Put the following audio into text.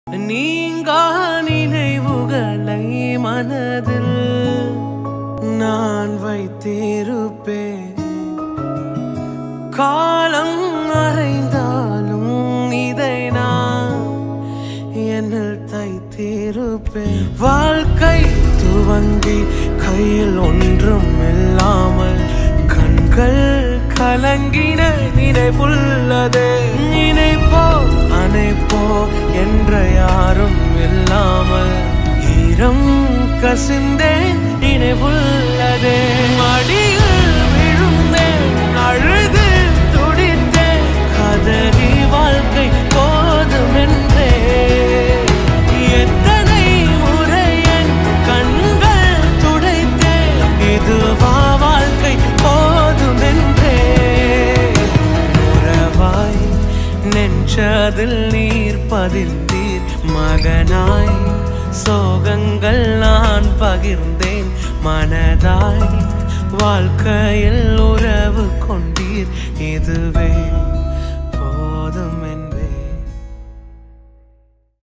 நீங்கா நினைவுகளை மனதில் நான் வைத்திருப்பேன் காலம் அறைந்தாலும் இதை நான் என்னில் தைத்திருப்பேன் வாழ்க்கை துவங்கி கையில் ஒன்றும் இல்லாமல் கண்கள் கலங்கின நினைவுள்ளது நினைப்போ அணைப்போ என்ற யாரும் இல்லாமல் ஈரம் கசிந்தேன் நினைவுள்ளதே மடியில் விழுந்தேன் அழுது துடித்தேன் கதறி வாழ்க்கை போதுமென்றே எத்தனை முறை என் கண்கள் துடைத்தேன் இதுவா வாழ்க்கை போதுமென்றே உறவாய் நெஞ்சதில் நீர் பதிந்தீர் மகனாய் சோகங்கள் நான் பகிர்ந்தேன் மனதாய் வாழ்க்கையில் உறவு கொண்டீர் இதுவே